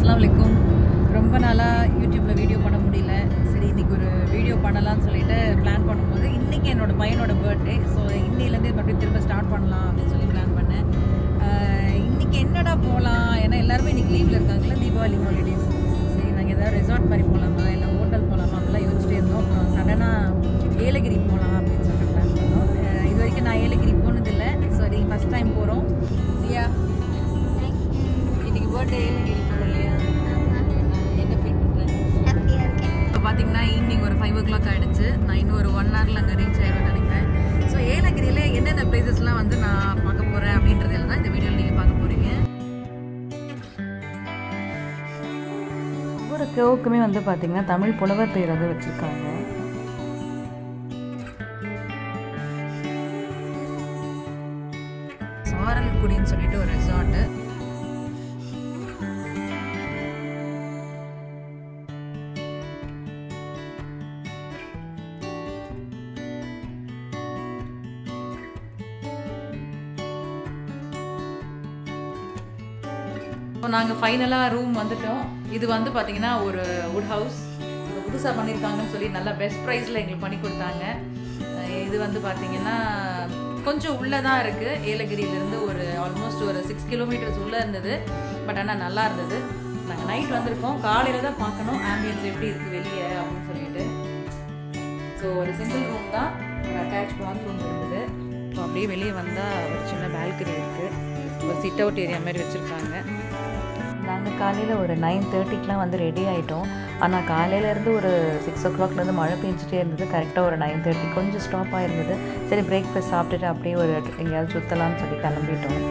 அஸ்ஸலாமு அலைக்கும் ரொம்ப நாளாக யூடியூப்பில் வீடியோ பண்ண முடியல சரி இன்னைக்கு ஒரு வீடியோ பண்ணலாம்னு சொல்லிட்டு பிளான் பண்ணும்போது இன்றைக்கி என்னோட பையனோட பர்த்டே ஸோ இன்னிலேருந்து மறுபடியும் திரும்ப ஸ்டார்ட் பண்ணலாம் அப்படின்னு சொல்லி பிளான் பண்ணேன் ஆஹ் இன்னைக்கு என்னடா போகலாம் ஏன்னா எல்லாருமே இன்னைக்கு லீவில் இருக்காங்களா தீபாவளி ஹாலிடேஸ் சரி நாங்கள் ஏதாவது ரெசார்ட் மாதிரி போகலாமா இல்லை ஹோட்டல் போகலாமா அப்படிலாம் யோசிச்சிட்டே இருந்தோம் அப்புறம் சடனாக ஏலகிரி போகலாம் அப்படின்னு சொல்லிட்டு பிளான் பண்ணோம் ஆஹ் இது வரைக்கும் நான் ஏலகிரி போனதில்லை சரி ஃபஸ்ட் டைம் போகிறோம் சியா இன்னைக்கு பர்த்டே ஏலகிரி போகிறோம் இல்லையா என்ன ஃபீல் பண்ணுறேன் இப்போ பார்த்தீங்கன்னா ஈவினிங் ஒரு ஃபைவ் ஓ கிளாக் ஆகிடுச்சு நான் இன்னும் ஒரு ஒன் ஹவரில் அங்கே ரீச் ஆயிடுவேன் நினைக்கிறேன் ஸோ ஏலகிரியில் என்னென்ன பிளேசஸ்லாம் வந்து நான் பார்க்க போகிறேன் அப்படின்றதுல தான் இந்த வீடியோவில் நீங்கள் பார்க்க போகிறீங்க ஒவ்வொரு கேவுக்குமே வந்து பார்த்தீங்கன்னா தமிழ் புலவர் பெயர் வந்து வச்சுருக்காங்க சாரல்குடின்னு சொல்லிட்டு ஒரு ரெசார்ட்டு இப்போ நாங்கள் ஃபைனலாக ரூம் வந்துட்டோம் இது வந்து பார்த்தீங்கன்னா ஒரு வுட் ஹவுஸ் புதுசாக பண்ணியிருக்காங்கன்னு சொல்லி நல்லா பெஸ்ட் ப்ரைஸில் எங்களுக்கு பண்ணி கொடுத்தாங்க அஹ் இது வந்து பார்த்தீங்கன்னா கொஞ்சம் உள்ளே தான் இருக்குது ஏலகிரியிலேருந்து ஒரு ஆல்மோஸ்ட் ஒரு சிக்ஸ் கிலோமீட்டர்ஸ் உள்ளே இருந்தது பட் ஆனால் நல்லா இருந்தது நாங்கள் நைட் வந்திருக்கோம் காலையில் தான் பார்க்கணும் ஆம்பியன்ஸ் எப்படி இருக்குது வெளியே அப்படின்னு சொல்லிட்டு ஸோ ஒரு சிங்கிள் ரூம் தான் ஒரு அட்டாச் பாத்ரூம் இருந்தது இப்போ அப்படியே வெளியே வந்தால் ஒரு சின்ன பால்கனி இருக்குது ஒரு சிட் அவுட் ஏரியா மாதிரி வச்சுருக்காங்க நாங்கள் காலையில் ஒரு நைன் தேர்ட்டிக்கெலாம் வந்து ரெடி ஆகிட்டோம் ஆனால் காலையிலேருந்து ஒரு சிக்ஸ் ஓ கிளாக்லேருந்து மழை பெஞ்சிட்டே இருந்தது கரெக்டாக ஒரு நைன் தேர்ட்டி கொஞ்சம் ஸ்டாப் ஆயிருந்தது சரி பிரேக்ஃபாஸ்ட் சாப்பிட்டுட்டு அப்படியே ஒரு எங்கேயாவது சுற்றலாம்னு சொல்லி கிளம்பிட்டோம்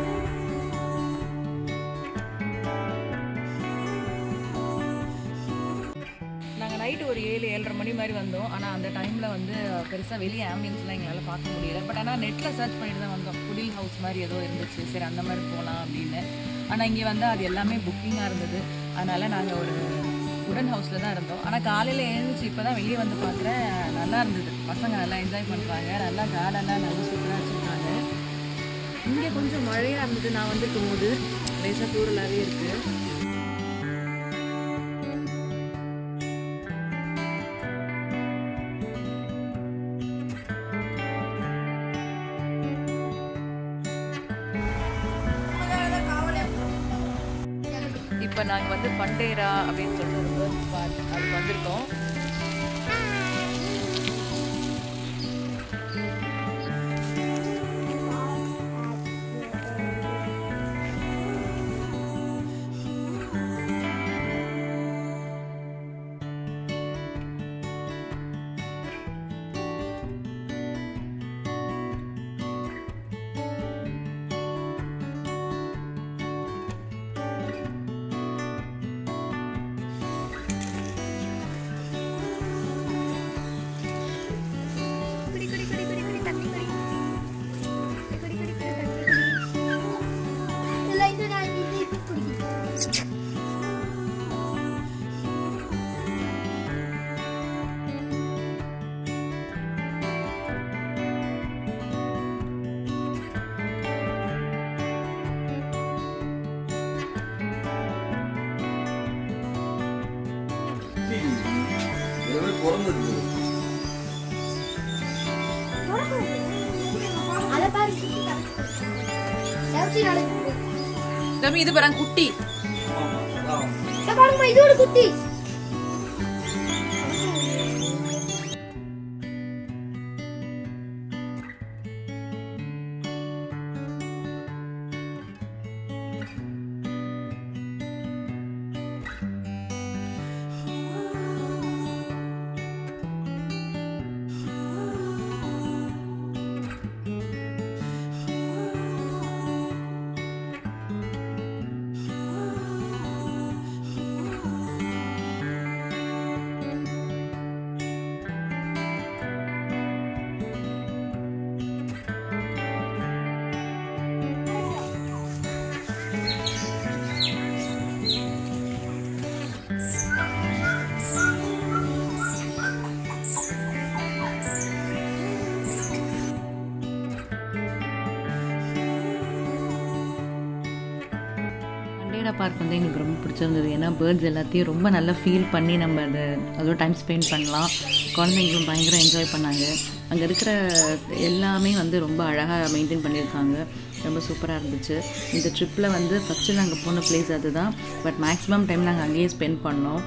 நாங்கள் நைட்டு ஒரு ஏழு ஏழரை மணி மாதிரி வந்தோம் ஆனால் அந்த டைமில் வந்து பெருசாக வெளியே ஆம்பியன்ஸ்லாம் எங்களால் பார்க்க முடியல பட் ஆனால் நெட்டில் சர்ச் பண்ணிட்டு தான் வந்தோம் குடில் ஹவுஸ் மாதிரி ஏதோ இருந்துச்சு சரி அந்த மாதிரி போகலாம் அப்படின்னு ஆனால் இங்கே வந்து அது எல்லாமே புக்கிங்காக இருந்தது அதனால் நாங்கள் ஒரு உடன் ஹவுஸில் தான் இருந்தோம் ஆனால் காலையில் எழுந்துச்சு இப்போ தான் வெளியே வந்து பார்க்குறேன் நல்லா இருந்தது பசங்க நல்லா என்ஜாய் பண்ணுறாங்க நல்லா கார்டெல்லாம் நல்லா சூப்பராக வச்சுருக்காங்க இங்கே கொஞ்சம் மழையாக இருந்தது நான் வந்து போகுது லேசாக தூரலாகவே இருக்குது இப்போ நாங்கள் வந்து பண்டேரா அப்படின்னு சொல்லிட்டு ஒரு பேர்ட் ஸ்பாட் அதுக்கு வந்திருக்கோம் குடி குடி குடி குடி குடி தண்ணி குடி குடி குடி குடி குடி தண்ணி குடி இல்ல இது நான் இது இது குடி அத பாரு சுத்தி காமிச்சு செவச்சி நடக்குது தம்பி இது பாருங்க குட்டி இத பாருங்க இது ஒரு குட்டி பார்க் வந்து எங்களுக்கு ரொம்ப பிடிச்சிருந்தது ஏன்னா பேர்ட்ஸ் எல்லாத்தையும் ரொம்ப நல்லா ஃபீல் பண்ணி நம்ம அதை அதோட டைம் ஸ்பெண்ட் பண்ணலாம் குழந்தைங்களும் பயங்கர என்ஜாய் பண்ணாங்க அங்கே இருக்கிற எல்லாமே வந்து ரொம்ப அழகாக மெயின்டைன் பண்ணியிருக்காங்க ரொம்ப சூப்பராக இருந்துச்சு இந்த ட்ரிப்பில் வந்து ஃபஸ்ட்டு நாங்கள் போன பிளேஸ் அதுதான் பட் மேக்ஸிமம் டைம் நாங்கள் அங்கேயே ஸ்பெண்ட் பண்ணோம்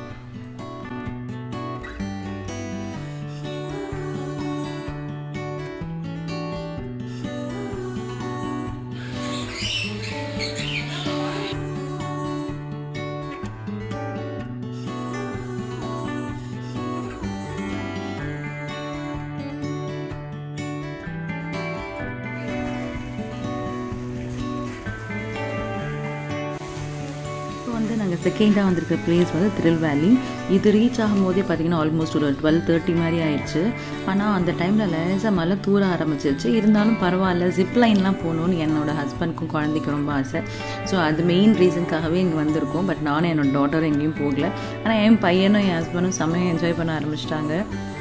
இப்போ வந்து நாங்கள் செகண்டாக வந்திருக்க பிளேஸ் வந்து திருல்வேலி இது ரீச் ஆகும்போதே பார்த்தீங்கன்னா ஆல்மோஸ்ட் ஒரு டுவெல் தேர்ட்டி மாதிரி ஆயிடுச்சு ஆனால் அந்த டைமில் லேசாக மழை தூர ஆரம்பிச்சிருச்சு இருந்தாலும் பரவாயில்ல ஜிப் லைன்லாம் போகணுன்னு என்னோட ஹஸ்பண்ட்க்கும் குழந்தைக்கும் ரொம்ப ஆசை ஸோ அது மெயின் ரீசனுக்காகவே இங்கே வந்திருக்கோம் பட் நானும் என்னோட டாட்டரும் எங்கேயும் போகல ஆனால் என் பையனும் என் ஹஸ்பண்டும் செம்மையாக என்ஜாய் பண்ண ஆரம்பிச்சிட்டாங்க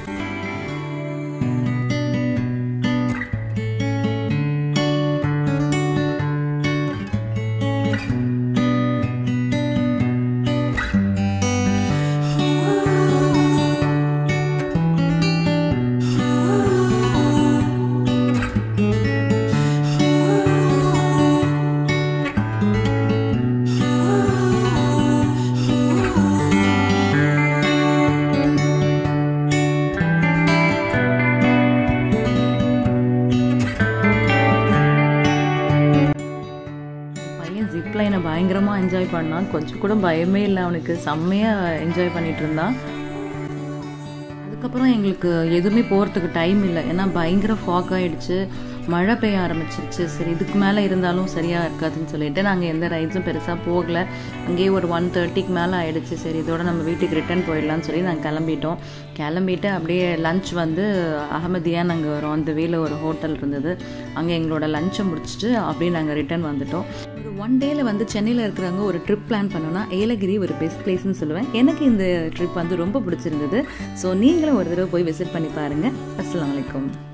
பையன் ஜிப்லைனை பயங்கரமாக என்ஜாய் பண்ணான் கொஞ்சம் கூட பயமே இல்லை அவனுக்கு செம்மையாக என்ஜாய் பண்ணிட்டு இருந்தான் அதுக்கப்புறம் எங்களுக்கு எதுவுமே போகிறதுக்கு டைம் இல்லை ஏன்னா பயங்கர ஃபாக் ஆகிடுச்சு மழை பெய்ய ஆரம்பிச்சிருச்சு சரி இதுக்கு மேலே இருந்தாலும் சரியாக இருக்காதுன்னு சொல்லிட்டு நாங்கள் எந்த ரைட்ஸும் பெருசாக போகல அங்கேயே ஒரு ஒன் தேர்ட்டிக்கு மேலே ஆயிடுச்சு சரி இதோட நம்ம வீட்டுக்கு ரிட்டர்ன் போயிடலாம்னு சொல்லி நாங்கள் கிளம்பிட்டோம் கிளம்பிட்டு அப்படியே லஞ்ச் வந்து அகமதியாக நாங்கள் வரோம் அந்த வேல ஒரு ஹோட்டல் இருந்தது அங்கே எங்களோட லஞ்சை முடிச்சுட்டு அப்படியே நாங்கள் ரிட்டர்ன் வந்துட்டோம் ஒரு ஒன் டேல வந்து சென்னையில் இருக்கிறவங்க ஒரு ட்ரிப் பிளான் பண்ணோன்னா ஏலகிரி ஒரு பெஸ்ட் பிளேஸ்னு சொல்லுவேன் எனக்கு இந்த ட்ரிப் வந்து ரொம்ப பிடிச்சிருந்தது ஸோ நீங்களும் ஒரு தடவை போய் விசிட் பண்ணி பாருங்கள் அஸ்ஸலாமு அலைக்கும்